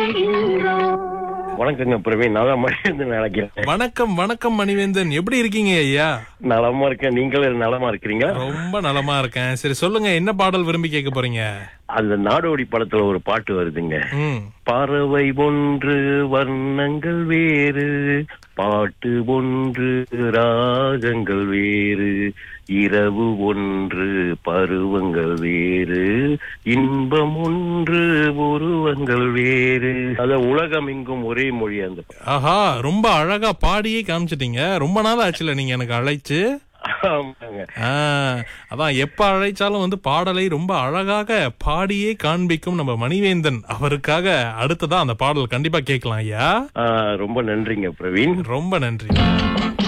வாழ்கின்றோம் வணக்கங்க பிரவீன் நான் தான் மணிவேந்தன் நினைக்கிறேன் வணக்கம் வணக்கம் மணிவேந்தன் எப்படி இருக்கீங்க ஐயா நலமா இருக்கேன் நீங்களும் நலமா இருக்கிறீங்களா ரொம்ப நலமா இருக்கேன் சரி சொல்லுங்க என்ன பாடல் விரும்பி கேட்க போறீங்க அந்த நாடோடி படத்துல ஒரு பாட்டு வருதுங்க ம் பறவை ஒன்று வர்ணங்கள் வேறு பாட்டு ஒன்று ராகங்கள் வேறு இரவு ஒன்று பருவங்கள் வேறு இன்பம் ஒன்று உருவங்கள் வேறு அத உலகம் எங்கும் ஒரே மொழி அந்த பா- ஆஹா ரொம்ப அழகா பாடியே காமிச்சிட்டீங்க ரொம்ப நாள் ஆச்சுல நீங்க எனக்கு அழைச்சு ஆமாங்க ஆ, அதான் எப்ப அழைச்சாலும் வந்து பாடலை ரொம்ப அழகாக பாடியே காண்பிக்கும் நம்ம மணிவேந்தன் அவருக்காக அடுத்ததா அந்த பாடல் கண்டிப்பா கேட்கலாம் ஐயா ஆ, ரொம்ப நன்றிங்க பிரவீன் ரொம்ப நன்றி